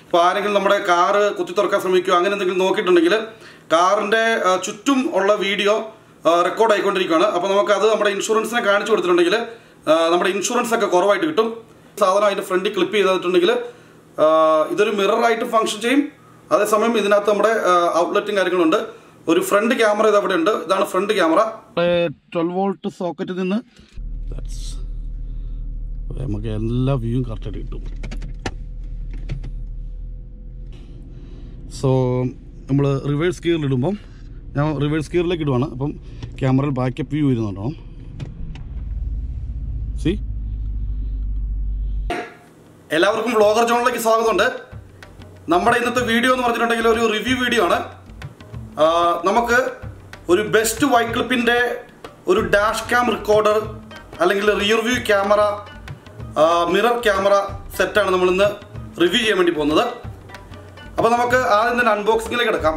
ഇപ്പോൾ ആരെങ്കിലും നമ്മുടെ കാറ് കുത്തി തുറക്കാൻ ശ്രമിക്കുകയോ അങ്ങനെ എന്തെങ്കിലും നോക്കിയിട്ടുണ്ടെങ്കിൽ കാറിൻ്റെ ആ, ചുറ്റും ഉള്ള വീഡിയോ റെക്കോർഡ് ആയിക്കൊണ്ടിരിക്കുകയാണ് അപ്പോൾ നമുക്ക് അത് നമ്മുടെ ഇൻഷുറൻസിനെ കാണിച്ചു കൊടുത്തിട്ടുണ്ടെങ്കിൽ ആ, നമ്മുടെ ഇൻഷുറൻസ് ഒക്കെ കുറവായിട്ട് കിട്ടും സാധനം അതിൻ്റെ ഫ്രണ്ടിൽ ക്ലിപ്പ് ചെയ്തിട്ടുണ്ടെങ്കിൽ ആ, ഇതൊരു മിററായിട്ട് ഫങ്ഷൻ ചെയ്യും അതേസമയം ഇതിനകത്ത് നമ്മുടെ ഔട്ട്ലെറ്റും കാര്യങ്ങളുണ്ട് ഒരു ഫ്രണ്ട് ക്യാമറ ഇത് അവിടെ ഉണ്ട് ഇതാണ് ഫ്രണ്ട് ക്യാമറ ട്വൽവ് വോൾട്ട് സോക്കറ്റിൽ നിന്ന് നമുക്ക് എല്ലാ വ്യൂവും കറക്റ്റായിട്ട് കിട്ടും സോ നമ്മൾ റിവേഴ്സ് ഗിയറിൽ ഇടുമ്പം ഞാൻ റിവേഴ്സ് ഗിയറിലേക്ക് ഇടുവാണ് അപ്പം ക്യാമറയിൽ ബാക്കപ്പ് വ്യൂ വരുന്നുണ്ടോ സി എല്ലാവർക്കും വ്ളോഗർ ജോണിലേക്ക് സ്വാഗതമുണ്ട് നമ്മുടെ ഇന്നത്തെ വീഡിയോ എന്ന് പറഞ്ഞിട്ടുണ്ടെങ്കിൽ ഒരു റിവ്യൂ വീഡിയോ ആണ് ആ, നമുക്ക് ഒരു ബെസ്റ്റ് വൈക്ലിപ്പിൻ്റെ ഒരു ഡാഷ് ക്യാം റെക്കോർഡർ അല്ലെങ്കിൽ rear view camera mirror camera സെറ്റാണ് നമ്മളിന്ന് റിവ്യൂ ചെയ്യാൻ വേണ്ടി പോകുന്നത് അപ്പോൾ നമുക്ക് ആദ്യം തന്നെ അൺബോക്സിങ്ങിലേക്ക് കിടക്കാം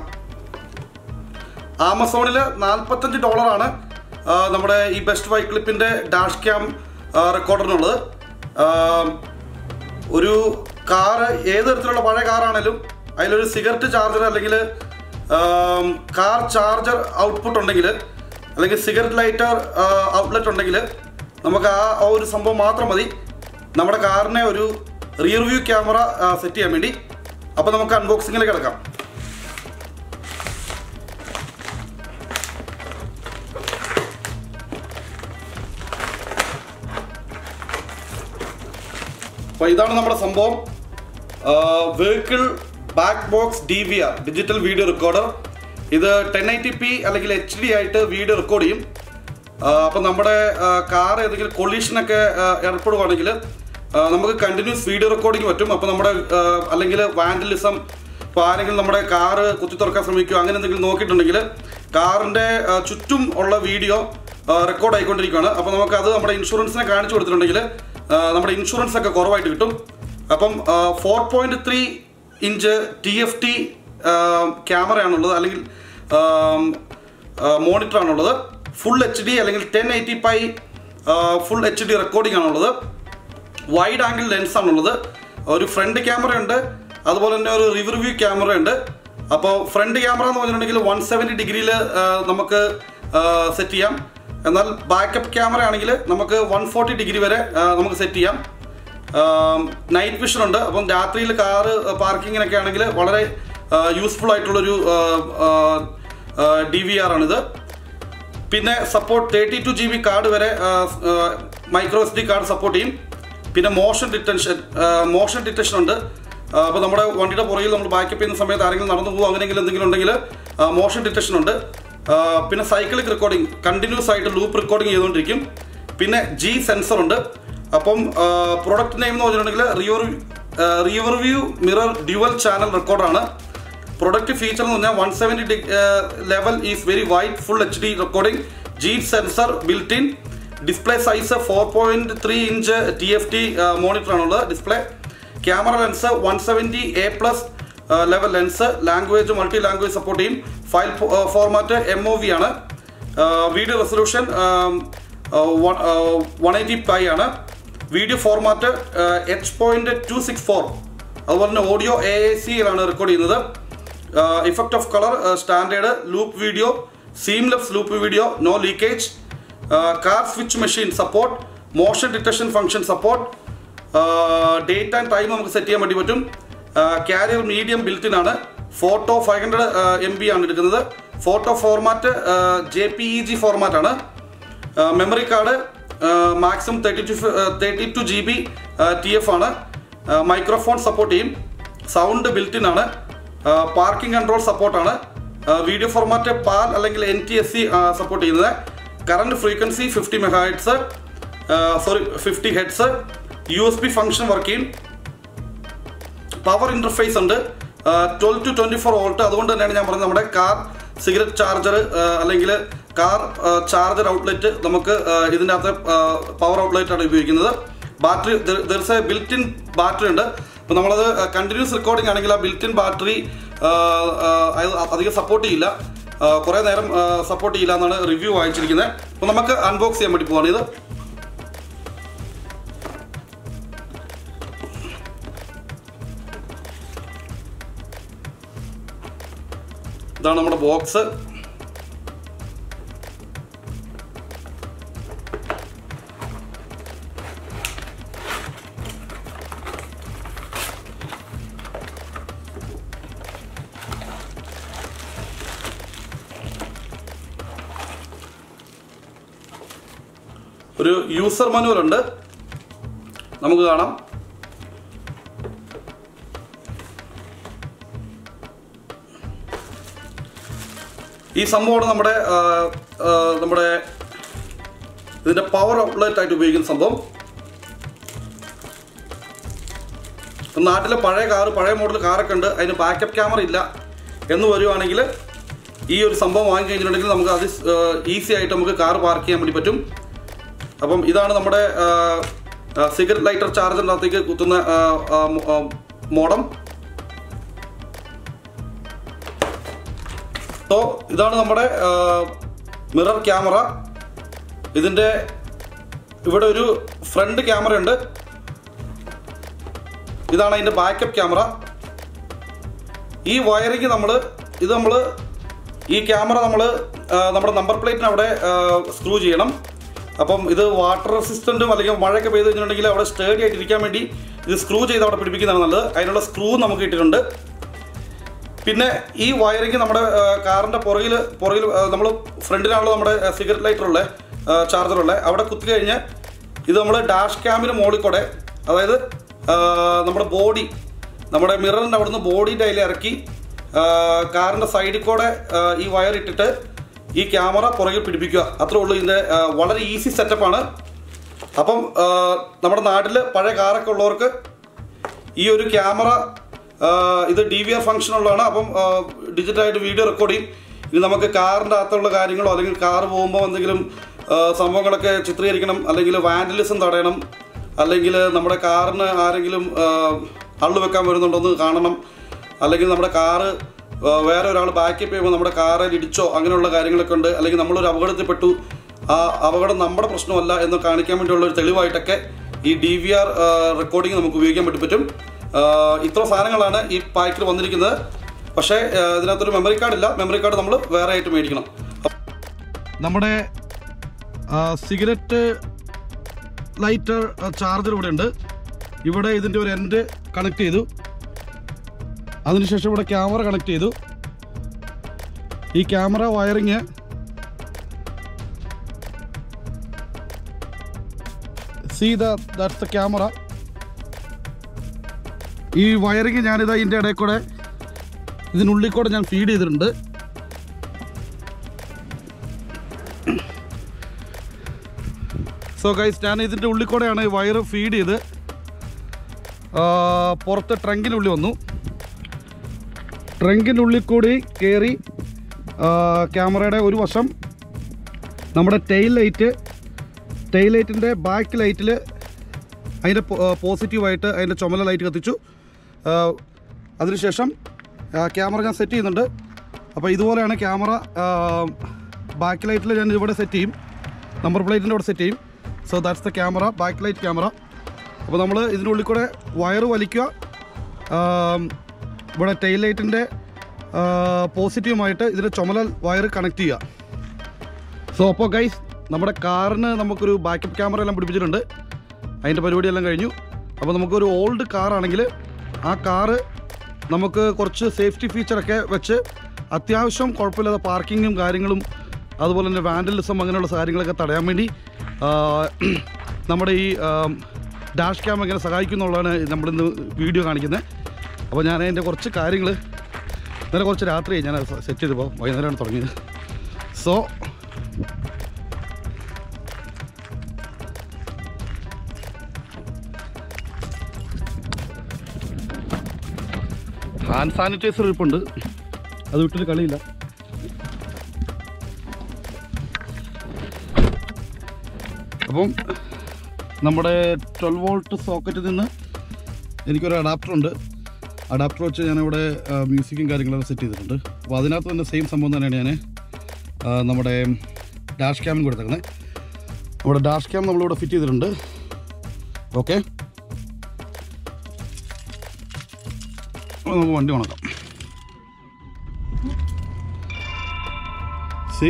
ആമസോണിൽ നാൽപ്പത്തഞ്ച് ഡോളറാണ് ആ, നമ്മുടെ ഈ ബെസ്റ്റ് വൈക്ലിപ്പിൻ്റെ ഡാഷ് ക്യാം റെക്കോർഡറിനുള്ളത് ആ, ഒരു കാറ് ഏത് തരത്തിലുള്ള പഴയ കാറാണേലും അതിലൊരു സിഗരറ്റ് ചാർജർ അല്ലെങ്കിൽ ആം, കാർ ചാർജർ ഔട്ട്പുട്ട് ഉണ്ടെങ്കിൽ അല്ലെങ്കിൽ സിഗരറ്റ് ലൈറ്റർ ഔട്ട്ലെറ്റ് ഉണ്ടെങ്കിൽ നമുക്ക് ആ ആ ഒരു സംഭവം മാത്രം മതി നമ്മുടെ കാറിനെ ഒരു റിയർ വ്യൂ ക്യാമറ സെറ്റ് ചെയ്യാൻ വേണ്ടി അപ്പോൾ നമുക്ക് അൺബോക്സിങ്ങിലേക്ക് കിടക്കാം അപ്പോൾ ഇതാണ് നമ്മുടെ സംഭവം vehicle back box D V R digital video recorder ഇത് ടെൻ ഐ പി അല്ലെങ്കിൽ എച്ച് ഡി ആയിട്ട് വീഡിയോ റെക്കോർഡ് ചെയ്യും അപ്പം നമ്മുടെ കാർ ഏതെങ്കിലും കൊളീഷനൊക്കെ ഏർപ്പെടുവാണെങ്കിൽ ആ, നമുക്ക് കണ്ടിന്യൂസ് വീഡിയോ റെക്കോർഡിങ് പറ്റും അപ്പോൾ നമ്മുടെ ആ, അല്ലെങ്കിൽ വാൻഡലിസം ഇപ്പോൾ ആരെങ്കിലും നമ്മുടെ കാറ് കുത്തി തുറക്കാൻ ശ്രമിക്കുകയോ അങ്ങനെ എന്തെങ്കിലും നോക്കിയിട്ടുണ്ടെങ്കിൽ കാറിൻ്റെ ആ, ചുറ്റും ഉള്ള വീഡിയോ റെക്കോർഡ് ആയിക്കൊണ്ടിരിക്കുകയാണ് അപ്പോൾ നമുക്ക് അത് നമ്മുടെ ഇൻഷുറൻസിനെ കാണിച്ചു കൊടുത്തിട്ടുണ്ടെങ്കിൽ ആ, നമ്മുടെ ഇൻഷുറൻസ് ഒക്കെ കുറവായിട്ട് കിട്ടും അപ്പം four point three inch T F T ക്യാമറയാണുള്ളത് അല്ലെങ്കിൽ മോണിറ്റർ ആണുള്ളത് ഫുൾ എച്ച് ഡി അല്ലെങ്കിൽ ten eighty P full H D recording ആണുള്ളത് വൈഡ് ആംഗിൾ ലെൻസ് ആണുള്ളത് ഒരു ഫ്രണ്ട് ക്യാമറ ഉണ്ട് അതുപോലെ തന്നെ ഒരു റിവർ വ്യൂ ക്യാമറ ഉണ്ട് അപ്പോൾ ഫ്രണ്ട് ക്യാമറ എന്ന് പറഞ്ഞിട്ടുണ്ടെങ്കിൽ വൺ സെവൻറ്റി ഡിഗ്രിയിൽ നമുക്ക് സെറ്റ് ചെയ്യാം എന്നാൽ ബാക്കപ്പ് ക്യാമറ ആണെങ്കിൽ നമുക്ക് വൺ ഫോർട്ടി ഡിഗ്രി വരെ ആ, നമുക്ക് സെറ്റ് ചെയ്യാം നൈറ്റ് വിഷൻ ഉണ്ട് അപ്പം രാത്രിയിൽ കാറ് പാർക്കിങ്ങിനൊക്കെ ആണെങ്കിൽ വളരെ യൂസ്ഫുൾ ആയിട്ടുള്ളൊരു ഡി വി ആർ ആണിത് പിന്നെ support thirty two G B card വരെ micro S D card support ചെയ്യും പിന്നെ മോഷൻ ഡിറ്റൻഷൻ മോഷൻ ഡിറ്റക്ഷൻ ഉണ്ട് അപ്പോൾ നമ്മുടെ വണ്ടിയുടെ പുറകിൽ നമ്മൾ ബാക്കപ്പ് ചെയ്യുന്ന സമയത്ത് ആരെങ്കിലും നടന്നു പോകും അങ്ങനെയെങ്കിലും എന്തെങ്കിലും ഉണ്ടെങ്കിൽ മോഷൻ ഡിറ്റക്ഷൻ ഉണ്ട് ആ, പിന്നെ സൈക്കിളിക് റെക്കോർഡിംഗ് കണ്ടിന്യൂസ് ആയിട്ട് ലൂപ്പ് റെക്കോർഡിംഗ് ചെയ്തുകൊണ്ടിരിക്കും പിന്നെ ജി സെൻസർ ഉണ്ട് അപ്പം പ്രൊഡക്റ്റ് നെയിം എന്ന് പറഞ്ഞിട്ടുണ്ടെങ്കിൽ rear rear view mirror dual channel റെക്കോർഡറാണ് പ്രൊഡക്റ്റ് ഫീച്ചർ എന്ന് പറഞ്ഞാൽ one seventy level is very wide full H D recording G sensor built in display size four point three inch T F T monitor ആണുള്ളത് display camera lens one seventy A plus level lens language multi language support ചെയ്യും file format M O V ആണ് video resolution one eighty P ആണ് video format H point two six four അതുപോലെ തന്നെ audio A A സിയിലാണ് record ചെയ്യുന്നത് effect of colour standard loop video seamless loop video no leakage car switch machine support motion detection function support date and time നമുക്ക് set ചെയ്യാൻ വേണ്ടി പറ്റും carrier medium built in ആണ് photo five hundred M B ആണ് എടുക്കുന്നത് photo format J P E G format ആണ് memory card maximum thirty two thirty two G B T F ആണ് microphone support ചെയ്യും സൗണ്ട് ബിൽറ്റിൻ ആണ് പാർക്കിംഗ് കൺട്രോൾ സപ്പോർട്ടാണ് video format PAL അല്ലെങ്കിൽ N T S C support ചെയ്യുന്നത് current frequency fifty megahertz sorry fifty hertz U S B function work ചെയ്യും power interface ഉണ്ട് twelve two twenty four volt അതുകൊണ്ട് തന്നെയാണ് ഞാൻ പറഞ്ഞത് നമ്മുടെ കാർ സിഗരറ്റ് ചാർജർ അല്ലെങ്കിൽ കാർ ചാർജർ ഔട്ട്ലെറ്റ് നമുക്ക് ആ, ഇതിൻ്റെ അകത്ത് പവർ ഔട്ട്ലെറ്റ് ആണ് ഉപയോഗിക്കുന്നത് ബാറ്ററി ദർസ് എ ബിൽറ്റ് ഇൻ ബാറ്ററി ഉണ്ട് അപ്പോൾ നമ്മളത് കണ്ടിന്യൂസ് റെക്കോർഡിംഗ് ആണെങ്കിൽ ആ ബിൽറ്റ് ഇൻ ബാറ്ററി അധികം സപ്പോർട്ട് ചെയ്യില്ല ആ, കുറേ നേരം സപ്പോർട്ട് ചെയ്യില്ല എന്നാണ് റിവ്യൂ വായിച്ചിരിക്കുന്നത് അപ്പോൾ നമുക്ക് അൺബോക്സ് ചെയ്യാൻ വേണ്ടി പോവാണ് ഇത് ഇതാണ് നമ്മുടെ ബോക്സ് ഒരു യൂസർ മാനുവൽ ഉണ്ട് നമുക്ക് കാണാം ഈ സംഭവമാണ് നമ്മുടെ ആ, ആ, നമ്മുടെ ഇതിന്റെ പവർ ഔട്ട്ലെറ്റ് ആയിട്ട് ഉപയോഗിക്കുന്ന സംഭവം നാട്ടിലെ പഴയ കാറ് പഴയ മോഡൽ കാറൊക്കെ ഉണ്ട് അതിന് ബാക്കപ്പ് ക്യാമറ ഇല്ല എന്ന് വരുവാണെങ്കിൽ ഈ ഒരു സംഭവം വാങ്ങി കഴിഞ്ഞിട്ടുണ്ടെങ്കിൽ നമുക്ക് അത് ഈസി ആയിട്ട് നമുക്ക് കാർ പാർക്ക് ചെയ്യാൻ വേണ്ടി പറ്റും അപ്പം ഇതാണ് നമ്മുടെ സിഗരറ്റ് ലൈറ്റർ ചാർജറിൻ്റെ അകത്തേക്ക് കുത്തുന്ന മോഡം സോ ഇതാണ് നമ്മുടെ മിറർ ക്യാമറ ഇതിൻ്റെ ഇവിടെ ഒരു ഫ്രണ്ട് ക്യാമറ ഉണ്ട് ഇതാണ് അതിൻ്റെ ബാക്കപ്പ് ക്യാമറ ഈ വയറിങ് നമ്മൾ ഇത് നമ്മൾ ഈ ക്യാമറ നമ്മൾ നമ്മുടെ നമ്പർ പ്ലേറ്റിന് അവിടെ സ്ക്രൂ ചെയ്യണം അപ്പം ഇത് വാട്ടർ റെസിസ്റ്റൻറ്റും അല്ലെങ്കിൽ മഴയൊക്കെ പെയ്ത് കഴിഞ്ഞിട്ടുണ്ടെങ്കിൽ അവിടെ സ്റ്റേഡി ആയിട്ട് ഇരിക്കാൻ വേണ്ടി ഇത് സ്ക്രൂ ചെയ്ത് അവിടെ പിടിപ്പിക്കുന്നതാണ് നല്ലത് അതിനുള്ള സ്ക്രൂ നമുക്ക് ഇട്ടിട്ടുണ്ട് പിന്നെ ഈ വയറിങ് നമ്മുടെ കാറിൻ്റെ പുറകിൽ പുറകിൽ നമ്മൾ ഫ്രണ്ടിലാണല്ലോ നമ്മുടെ സിഗരറ്റ് ലൈറ്റർ ഉള്ളത് ചാർജർ ഉള്ളത് അവിടെ കുത്തി കഴിഞ്ഞ് ഇത് നമ്മൾ ഡാഷ് ക്യാമിന് മുകളിൽ കൂടെ അതായത് ആ, നമ്മുടെ ബോഡി നമ്മുടെ മിററിൻ്റെ അവിടുന്ന് ബോഡിൻ്റെ അതിൽ ഇറക്കി കാറിൻ്റെ സൈഡിൽ കൂടെ ആ, ഈ വയർ ഇട്ടിട്ട് ഈ ക്യാമറ പുറകിൽ പിടിപ്പിക്കുക അത്രേ ഉള്ളൂ ഇതിൻ്റെ ആ, വളരെ ഈസി സെറ്റപ്പാണ് അപ്പം ആ, നമ്മുടെ നാട്ടിൽ പഴയ കാറൊക്കെ ഉള്ളവർക്ക് ഈ ഒരു ക്യാമറ ആ, ഇത് ഡി വി ആർ ഫംഗ്ഷൻ ഉള്ളതാണ് അപ്പം ഡിജിറ്റലായിട്ട് വീഡിയോ റെക്കോർഡ് ചെയ്യും ഇത് നമുക്ക് കാറിൻ്റെ അകത്തുള്ള കാര്യങ്ങളോ അല്ലെങ്കിൽ കാർ പോകുമ്പോൾ എന്തെങ്കിലും ആ, സംഭവങ്ങളൊക്കെ ചിത്രീകരിക്കണം അല്ലെങ്കിൽ വാൻഡലിസം തടയണം അല്ലെങ്കിൽ നമ്മുടെ കാറിന് ആരെങ്കിലും ആ, അള്ളു വെക്കാൻ വരുന്നുണ്ടോ എന്ന് കാണണം അല്ലെങ്കിൽ നമ്മുടെ കാറ് ആ, വേറെ ഒരാൾ ബാക്കപ്പ് ചെയ്യുമ്പോൾ നമ്മുടെ കാറിൽ ഇടിച്ചോ അങ്ങനെയുള്ള കാര്യങ്ങളൊക്കെ ഉണ്ട് അല്ലെങ്കിൽ നമ്മളൊരു അപകടത്തിൽപ്പെട്ടു ആ അപകടം നമ്മുടെ പ്രശ്നമല്ല എന്ന് കാണിക്കാൻ വേണ്ടിയുള്ള ഒരു തെളിവായിട്ടൊക്കെ ഈ ഡി വി ആർ റെക്കോർഡിംഗ് നമുക്ക് ഉപയോഗിക്കാൻ വേണ്ടി പറ്റും ആ, ഇത്ര സാധനങ്ങളാണ് ഈ പാക്കിൽ വന്നിരിക്കുന്നത് പക്ഷേ ആ, ഇതിനകത്തൊരു മെമ്മറി കാർഡ് ഇല്ല മെമ്മറി കാർഡ് നമ്മൾ വേറെ ആയിട്ട് മേടിക്കണം നമ്മുടെ സിഗരറ്റ് ലൈറ്റർ ചാർജർ ഇവിടെ ഉണ്ട് ഇവിടെ ഇതിൻ്റെ ഒരു എൻഡ് കണക്ട് ചെയ്തു അതിനുശേഷം ഇവിടെ ക്യാമറ കണക്ട് ചെയ്തു ഈ camera wiring see the that's the camera ഈ വയറിങ് ഞാനിതാ ഇതിൻ്റെ ഇടയിൽ കൂടെ ഇതിനുള്ളിൽ കൂടെ ഞാൻ ഫീഡ് ചെയ്തിട്ടുണ്ട് സോ ഗൈസ് ഞാൻ ഇതിൻ്റെ ഉള്ളിൽ കൂടെയാണ് ഈ വയർ ഫീഡ് ചെയ്ത് ആ, പുറത്ത് ട്രങ്കിനുള്ളിൽ വന്നു ട്രങ്കിൻ്റെ ഉള്ളിൽ കൂടി കയറി ക്യാമറയുടെ ഒരു വശം നമ്മുടെ ടെയിൽ ലൈറ്റ് ടെയിൽ ലൈറ്റിൻ്റെ ബാക്ക് ലൈറ്റിൽ അതിൻ്റെ പോസിറ്റീവായിട്ട് അതിൻ്റെ ചുമല ലൈറ്റ് കത്തിച്ചു ആ, അതിനുശേഷം ക്യാമറ ഞാൻ സെറ്റ് ചെയ്യുന്നുണ്ട് അപ്പോൾ ഇതുപോലെയാണ് ക്യാമറ ബാക്ക് ലൈറ്റിൽ ഞാൻ ഇവിടെ സെറ്റ് ചെയ്യും നമ്പർ പ്ലേറ്റിൻ്റെ അവിടെ സെറ്റ് ചെയ്യും so that's the camera back light camera അപ്പോൾ നമ്മൾ ഇതിനുള്ളിൽ കൂടെ വയർ വലിക്കുക ആം, ഇവിടെ ടെയിൽ ലൈറ്റിൻ്റെ പോസിറ്റീവുമായിട്ട് ഇതിൻ്റെ ചുമല വയർ കണക്ട് ചെയ്യുക സോ അപ്പോൾ ഗൈസ് നമ്മുടെ കാറിന് നമുക്കൊരു ബാക്കപ്പ് ക്യാമറ എല്ലാം പിടിപ്പിച്ചിട്ടുണ്ട് അതിൻ്റെ പരിപാടിയെല്ലാം കഴിഞ്ഞു അപ്പോൾ നമുക്കൊരു ഓൾഡ് കാറാണെങ്കിൽ ആ കാറ് നമുക്ക് കുറച്ച് സേഫ്റ്റി ഫീച്ചറൊക്കെ വെച്ച് അത്യാവശ്യം കുഴപ്പമില്ലാതെ പാർക്കിങ്ങും കാര്യങ്ങളും അതുപോലെ തന്നെ വാൻഡലിസം അങ്ങനെയുള്ള കാര്യങ്ങളൊക്കെ തടയാൻ വേണ്ടി ആ, നമ്മുടെ ഈ ഡാഷ് ക്യാം എങ്ങനെ സഹായിക്കുന്നുള്ളതാണ് നമ്മളിന്ന് വീഡിയോ കാണിക്കുന്നത് അപ്പോൾ ഞാൻ അതിൻ്റെ കുറച്ച് കാര്യങ്ങൾ ഇന്നലെ കുറച്ച് രാത്രി ഞാൻ സെറ്റ് ചെയ്തപ്പോൾ വൈകുന്നേരമാണ് തുടങ്ങിയത് സോ ഹാൻഡ് സാനിറ്റൈസർ ഇരിപ്പുണ്ട് അത് വിട്ടൊരു കളിയില്ല അപ്പം നമ്മുടെ ട്വൽവ് വോൾട്ട് സോക്കറ്റിൽ നിന്ന് എനിക്കൊരു അഡാപ്റ്റർ ഉണ്ട് അഡാപ്റ്റർ വെച്ച് ഞാനിവിടെ ആ, മ്യൂസിക്കും കാര്യങ്ങളൊക്കെ സെറ്റ് ചെയ്തിട്ടുണ്ട് അപ്പോൾ അതിനകത്ത് തന്നെ സെയിം സംഭവം തന്നെയാണ് ഞാൻ ആ, നമ്മുടെ ഡാഷ് ക്യാമിന് കൊടുത്തേക്കുന്നത് നമ്മുടെ ഡാഷ് ക്യാം നമ്മളിവിടെ ഫിറ്റ് ചെയ്തിട്ടുണ്ട് ഓക്കെ നമുക്ക് വണ്ടി ഉണക്കാം സി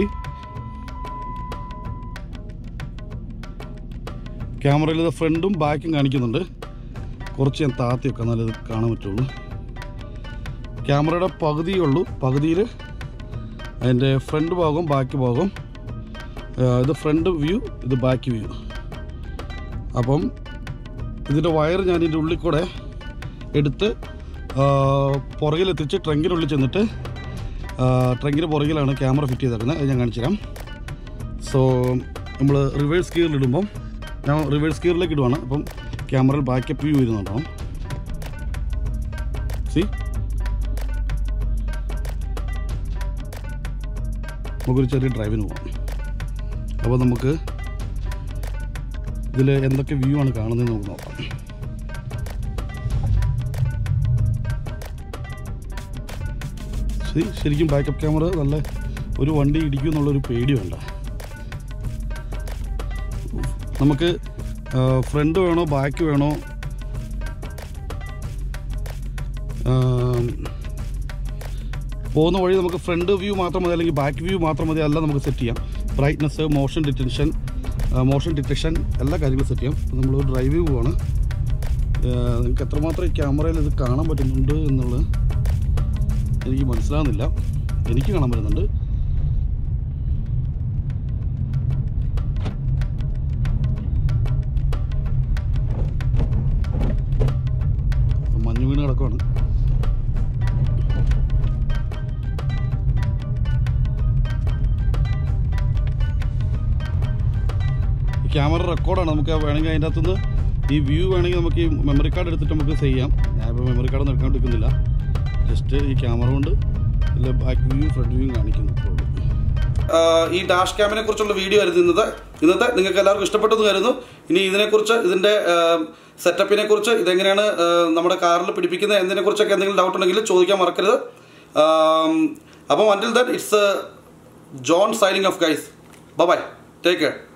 ക്യാമറയിൽ ഇത് ഫ്രണ്ടും ബാക്കും കാണിക്കുന്നുണ്ട് കുറച്ച് ഞാൻ താത്തി വെക്കാം എന്നാലേ ഇത് കാണാൻ പറ്റുള്ളൂ ക്യാമറയുടെ പകുതിയേ ഉള്ളൂ പകുതിയിൽ അതിൻ്റെ ഫ്രണ്ട് ഭാഗം ബാക്ക് ഭാഗം ആ, ഇത് ഫ്രണ്ട് വ്യൂ ഇത് ബാക്ക് വ്യൂ അപ്പം ഇതിൻ്റെ വയർ ഞാൻ ഇതിൻ്റെ ഉള്ളിൽ കൂടെ എടുത്ത് ആ, പുറകിലെത്തിച്ച് ട്രങ്കിനുള്ളിൽ ചെന്നിട്ട് ട്രങ്കിന് പുറകിലാണ് ക്യാമറ ഫിറ്റ് ചെയ്തേക്കുന്നത് അത് ഞാൻ കാണിച്ചു തരാം സോ നമ്മൾ റിവേഴ്സ് ഗിയറിലിടുമ്പം ഞാൻ റിവേഴ്സ് ഗിയറിലേക്ക് ഇടുവാണ് അപ്പം ക്യാമറയിൽ ബാക്കപ്പ് വ്യൂ വരുന്നുണ്ടാവും സി നമുക്കൊരു ചെറിയ ഡ്രൈവിന് പോകാം അപ്പോൾ നമുക്ക് ഇതിൽ എന്തൊക്കെ വ്യൂ ആണ് കാണുന്നത് നമുക്ക് നോക്കാം ശരി ശരിക്കും ബാക്കപ്പ് ക്യാമറ നല്ല ഒരു വണ്ടി ഇടിക്കും എന്നുള്ളൊരു പേടി വേണ്ട നമുക്ക് ഫ്രണ്ട് വേണോ ബാക്ക് വേണോ ആം, പോകുന്ന വഴി നമുക്ക് ഫ്രണ്ട് വ്യൂ മാത്രം മതി അല്ലെങ്കിൽ ബാക്ക് വ്യൂ മാത്രം മതി അല്ല നമുക്ക് സെറ്റ് ചെയ്യാം brightness motion detection motion detection എല്ലാ കാര്യങ്ങളും സെറ്റ് ചെയ്യാം അപ്പോൾ നമ്മൾ ഡ്രൈവ് പോവാണ് നിങ്ങൾക്ക് എത്രമാത്രം ഈ ക്യാമറയിൽ ഇത് കാണാൻ പറ്റുന്നുണ്ട് എന്നുള്ളത് എനിക്ക് മനസ്സിലാകുന്നില്ല എനിക്ക് കാണാൻ പറ്റുന്നുണ്ട് മഞ്ഞ് വീണ് കിടക്കുവാണ് ഈ ക്യാമറ റെക്കോർഡാണ് നമുക്ക് വേണമെങ്കിൽ അതിൻ്റെ അകത്തുനിന്ന് ഈ വ്യൂ വേണമെങ്കിൽ നമുക്ക് ഈ മെമ്മറി കാർഡ് എടുത്തിട്ട് നമുക്ക് ചെയ്യാം ഞാനിപ്പോൾ മെമ്മറി കാർഡ് എടുക്കാൻ എടുക്കുന്നില്ല ജസ്റ്റ് ഈ ക്യാമറ കൊണ്ട് ഇല്ല ബാക്ക് വ്യൂ ഫ്രണ്ട് വ്യൂ കാണിക്കുന്നു ഈ ഡാഷ് ക്യാമിനെ കുറിച്ചുള്ള വീഡിയോ ആയിരുന്നു ഇന്നത്തെ ഇന്നത്തെ നിങ്ങൾക്ക് എല്ലാവർക്കും ഇഷ്ടപ്പെട്ടെന്ന് കരുതുന്നു ഇനി ഇതിനെക്കുറിച്ച് ഇതിൻ്റെ സെറ്റപ്പിനെ കുറിച്ച് ഇതെങ്ങനെയാണ് ആ, നമ്മുടെ കാറിൽ പിടിപ്പിക്കുന്നത് എന്നതിനെ കുറിച്ചൊക്കെ എന്തെങ്കിലും ഡൗട്ട് ഉണ്ടെങ്കിൽ ചോദിക്കാൻ മറക്കരുത് ആം, അപ്പം until that it's John signing off guys bye take care